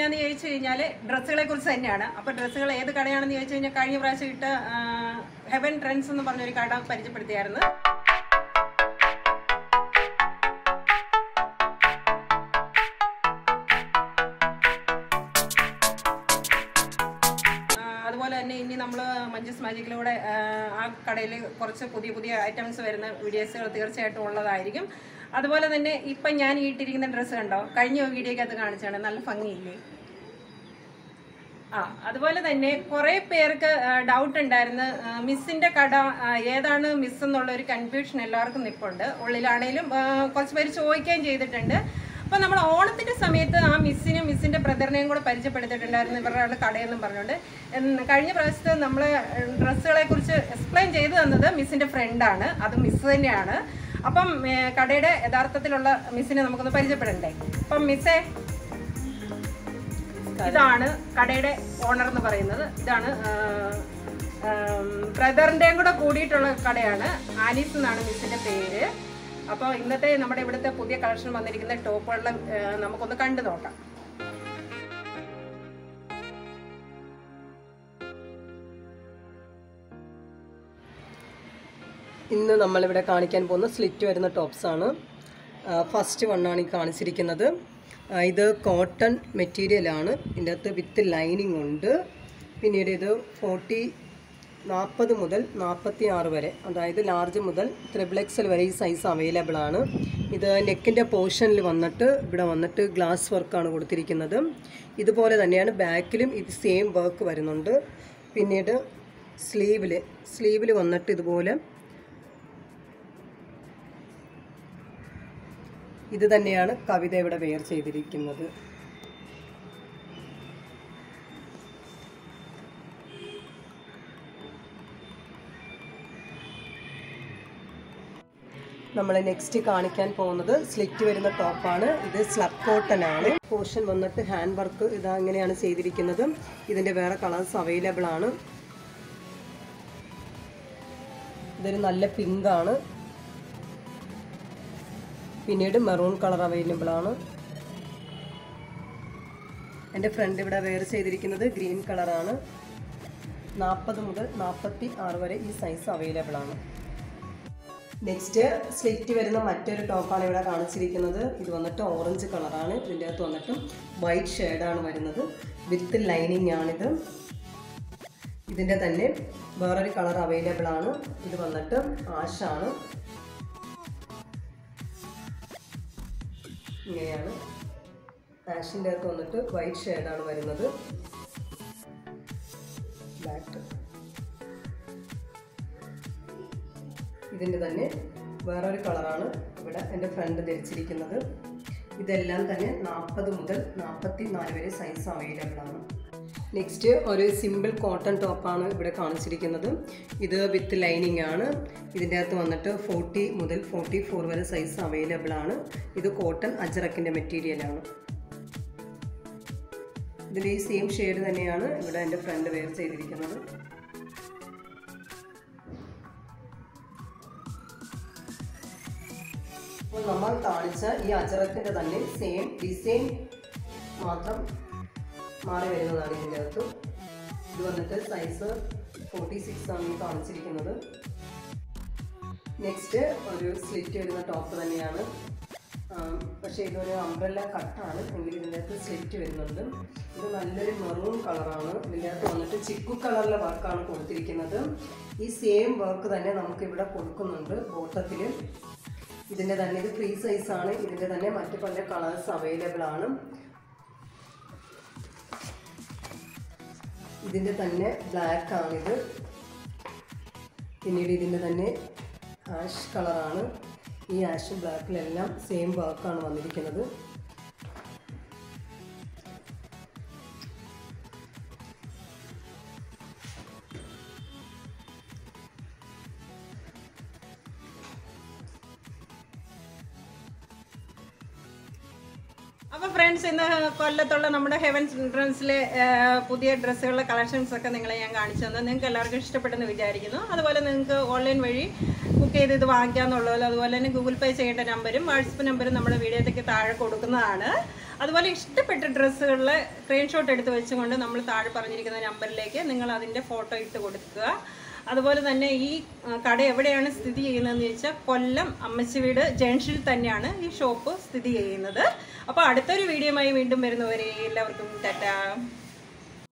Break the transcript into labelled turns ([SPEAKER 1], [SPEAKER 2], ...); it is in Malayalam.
[SPEAKER 1] എന്നാന്ന് ചോദിച്ചു കഴിഞ്ഞാൽ ഡ്രസ്സുകളെ കുറിച്ച് തന്നെയാണ് അപ്പോൾ ഡ്രസ്സുകൾ ഏത് കടയാണെന്ന് ചോദിച്ചു കഴിഞ്ഞാൽ കഴിഞ്ഞ പ്രാവശ്യം ഇട്ട ഹെവൻ ട്രെൻഡ്സ് എന്ന് പറഞ്ഞൊരു കട പരിചയപ്പെടുത്തിയായിരുന്നു ആ, അതുപോലെ തന്നെ ഇനി നമ്മൾ മഞ്ജുസ് മാജിക്കിലൂടെ ആ, ആ കടയിൽ കുറച്ച് പുതിയ പുതിയ ഐറ്റംസ് വരുന്ന വീഡിയോസുകൾ തീർച്ചയായിട്ടും ഉള്ളതായിരിക്കും അതുപോലെ തന്നെ ഇപ്പം ഞാൻ ഈ ഇട്ടിരിക്കുന്ന ഡ്രസ്സ് കണ്ടോ കഴിഞ്ഞ വീഡിയോക്കകത്ത് കാണിച്ചാണ് നല്ല ഭംഗിയില്ലേ ആ അതുപോലെ തന്നെ കുറേ പേർക്ക് ഡൗട്ട് ഉണ്ടായിരുന്നു ആ, മിസ്സിന്റെ കട ആ, ഏതാണ് മിസ് എന്നുള്ള ഒരു കൺഫ്യൂഷൻ എല്ലാവർക്കും നിൽപ്പുണ്ട് ഉള്ളിലാണേലും ആ, കുറച്ച് പേര് ചോദിക്കുകയും ചെയ്തിട്ടുണ്ട് അപ്പോൾ നമ്മൾ ഓണത്തിന്റെ സമയത്ത് ആ മിസ്സിനും മിസ്സിന്റെ ബ്രദറിനെയും കൂടെ പരിചയപ്പെടുത്തിയിട്ടുണ്ടായിരുന്നു ഇവരുടെ കടയെന്നും പറഞ്ഞുകൊണ്ട് എന്ന് കഴിഞ്ഞ പ്രാവശ്യത്തെ നമ്മൾ ഡ്രസ്സുകളെ കുറിച്ച് എക്സ്പ്ലെയിൻ ചെയ്തു തന്നത് മിസ്സിന്റെ ഫ്രണ്ടാണ് അത് മിസ് തന്നെയാണ് അപ്പം ഏ, കടയുടെ യഥാർത്ഥത്തിലുള്ള മിസ്സിനെ നമുക്കൊന്ന് പരിചയപ്പെടണ്ടേ അപ്പം മിസ്സേ ഇതാണ് കടയുടെ ഓണർ എന്ന് പറയുന്നത് ഇതാണ് ബ്രദറിന്റെയും കൂടെ കൂടിയിട്ടുള്ള കടയാണ് ആനീസ് എന്നാണ് മിസ്സിന്റെ പേര് അപ്പോൾ ഇന്നത്തെ നമ്മുടെ ഇവിടുത്തെ പുതിയ കളക്ഷൻ വന്നിരിക്കുന്ന ടോപ്പുകളിലും നമുക്കൊന്ന് കണ്ടു നോക്കാം
[SPEAKER 2] ഇന്ന് നമ്മളിവിടെ കാണിക്കാൻ പോകുന്ന സ്ലിറ്റ് വരുന്ന ടോപ്സാണ് ഫസ്റ്റ് വണ്ണാണ് ഈ കാണിച്ചിരിക്കുന്നത് ആ, ഇത് കോട്ടൺ മെറ്റീരിയലാണ് ഇതിൻ്റെ അകത്ത് വിത്ത് ലൈനിങ് ഉണ്ട് പിന്നീട് ഇത് ഫോർട്ടി നാൽപ്പത് മുതൽ നാൽപ്പത്തി ആറ് വരെ അതായത് ലാർജ് മുതൽ ത്രിബിൾ എക്സൽ വരെ ഈ സൈസ് അവൈലബിൾ ആണ് ഇത് നെക്കിൻ്റെ പോർഷനിൽ വന്നിട്ട് ഇവിടെ വന്നിട്ട് ഗ്ലാസ് വർക്കാണ് കൊടുത്തിരിക്കുന്നത് ഇതുപോലെ തന്നെയാണ് ബാക്കിലും ഇത് സെയിം വർക്ക് വരുന്നുണ്ട് പിന്നീട് സ്ലീവിൽ സ്ലീവിൽ വന്നിട്ട് ഇതുപോലെ ഇത് തന്നെയാണ് കവിത ഇവിടെ വെയർ ചെയ്തിരിക്കുന്നത് നമ്മൾ നെക്സ്റ്റ് കാണിക്കാൻ പോകുന്നത് സ്ലിറ്റ് വരുന്ന ടോപ്പാണ് ഇത് സ്ലബ് കോട്ടൺ ആണ് പോർഷൻ വന്നിട്ട് ഹാൻഡ് വർക്ക് ഇതാ ഇങ്ങനെയാണ് ചെയ്തിരിക്കുന്നത് ഇതിൻ്റെ വേറെ കളേഴ്സ് അവൈലബിൾ ആണ് ഇതൊരു നല്ല പിങ്ക് ആണ് പിന്നീട് മെറൂൺ കളർ അവൈലബിൾ ആണ് എൻ്റെ ഫ്രണ്ട് ഇവിടെ വെയർ ചെയ്തിരിക്കുന്നത് ഗ്രീൻ കളറാണ് നാൽപ്പത് മുതൽ നാൽപ്പത്തി ആറ് വരെ ഈ സൈസ് അവൈലബിൾ ആണ് നെക്സ്റ്റ് സ്ലിറ്റ് വരുന്ന മറ്റൊരു ടോപ്പാണ് ഇവിടെ കാണിച്ചിരിക്കുന്നത് ഇത് വന്നിട്ട് ഓറഞ്ച് കളറാണ് ഇതിൻ്റെ അകത്ത് വന്നിട്ട് വൈറ്റ് ഷെയ്ഡാണ് വരുന്നത് വിത്ത് ലൈനിങ് ആണിത് ഇതിൻ്റെ തന്നെ വേറൊരു കളർ അവൈലബിൾ ആണ് ഇത് വന്നിട്ട് ആഷാണ് ഇങ്ങനെയാണ് ആഷിൻ്റെ അകത്ത് വന്നിട്ട് വൈറ്റ് ഷെയ്ഡാണ് വരുന്നത് ബ്ലാക്ക് ഇതിൻ്റെ തന്നെ വേറൊരു കളറാണ് ഇവിടെ എൻ്റെ ഫ്രണ്ട് ധരിച്ചിരിക്കുന്നത് ഇതെല്ലാം തന്നെ നാൽപ്പത് മുതൽ നാൽപ്പത്തി നാല് വരെ സൈസ് അവൈലബിൾ ആണ് നെക്സ്റ്റ് ഒരു സിമ്പിൾ കോട്ടൺ ടോപ്പാണ് ഇവിടെ കാണിച്ചിരിക്കുന്നത് ഇത് വിത്ത് ലൈനിങ് ആണ് ഇതിൻ്റെ അകത്ത് വന്നിട്ട് ഫോർട്ടി മുതൽ ഫോർട്ടി ഫോർ വരെ സൈസ് അവൈലബിൾ ആണ് ഇത് കോട്ടൺ അജറക്കിൻ്റെ മെറ്റീരിയലാണ് ഇതിൽ ഈ സെയിം ഷെയ്ഡ് തന്നെയാണ് ഇവിടെ എൻ്റെ ഫ്രണ്ട് വെയർ ചെയ്തിരിക്കുന്നത് അപ്പോൾ നമ്മൾ കാണിച്ച ഈ അജറക്കിൻ്റെ തന്നെ സെയിം ഡിസൈൻ മാത്രം മാറി വരുന്നതാണ് ഇതിൻ്റെ അകത്ത് ഇത് വന്നിട്ട് സൈസ് ഫോർട്ടി സിക്സ് ആണ് ഈ കാണിച്ചിരിക്കുന്നത് നെക്സ്റ്റ് ഒരു സ്ലിറ്റ് വരുന്ന ടോപ്പ് തന്നെയാണ് ആം, പക്ഷേ ഇതൊരു അംബ്രല്ല കട്ടാണ് എങ്കിൽ ഇതിൻ്റെ അകത്ത് സ്ലിറ്റ് വരുന്നുണ്ട് ഇത് നല്ലൊരു മെറൂൺ കളറാണ് ഇതിൻ്റെ അകത്ത് വന്നിട്ട് ചിക്കു കളറിലെ വർക്കാണ് കൊടുത്തിരിക്കുന്നത് ഈ സെയിം വർക്ക് തന്നെ നമുക്ക് ഇവിടെ കൊടുക്കുന്നുണ്ട് ബോട്ടത്തിൽ ഇതിൻ്റെ തന്നെ ഇത് ഫ്രീ സൈസ് ആണ് ഇതിൻ്റെ തന്നെ മറ്റു പല കളേഴ്സ് അവൈലബിൾ ആണ് ഇതിൻ്റെ തന്നെ ബ്ലാക്ക് ആണിത് പിന്നീട് ഇതിൻ്റെ തന്നെ ആഷ് കളറാണ് ഈ ആഷ് ബ്ലാക്കിലെല്ലാം സെയിം വർക്കാണ് വന്നിരിക്കുന്നത്
[SPEAKER 1] അപ്പൊ ഫ്രണ്ട്സ് ഇന്ന് കൊല്ലത്തുള്ള നമ്മുടെ ഹെവൻ ചിൽഡ്രൻസിലെ പുതിയ ഡ്രസ്സുകളുടെ കളക്ഷൻസ് ഒക്കെ നിങ്ങളെ ഞാൻ കാണിച്ചു തന്നു നിങ്ങൾക്ക് എല്ലാവർക്കും ഇഷ്ടപ്പെട്ടെന്ന് വിചാരിക്കുന്നു അതുപോലെ നിങ്ങൾക്ക് ഓൺലൈൻ വഴി ബുക്ക് ചെയ്ത് ഇത് വാങ്ങിക്കാന്നുള്ളൂ അതുപോലെ തന്നെ ഗൂഗിൾ പേ ചെയ്യേണ്ട നമ്പരും വാട്സപ്പ് നമ്പരും നമ്മുടെ വീഡിയോത്തേക്ക് താഴെ കൊടുക്കുന്നതാണ് അതുപോലെ ഇഷ്ടപ്പെട്ട ഡ്രസ്സുകളിലെ സ്ക്രീൻഷോട്ട് എടുത്ത് വെച്ചുകൊണ്ട് നമ്മൾ താഴെ പറഞ്ഞിരിക്കുന്ന നമ്പറിലേക്ക് നിങ്ങൾ അതിൻ്റെ ഫോട്ടോ ഇട്ട് കൊടുക്കുക അതുപോലെ തന്നെ ഈ ആ, കട എവിടെയാണ് സ്ഥിതി ചെയ്യുന്നതെന്ന് ചോദിച്ചാൽ കൊല്ലം അമ്മച്ചിവീട് ജംഗ്ഷനിൽ തന്നെയാണ് ഈ ഷോപ്പ് സ്ഥിതി ചെയ്യുന്നത് അപ്പോൾ അടുത്തൊരു വീഡിയോയുമായി വീണ്ടും വരുന്നവരെ എല്ലാവർക്കും ടാറ്റാ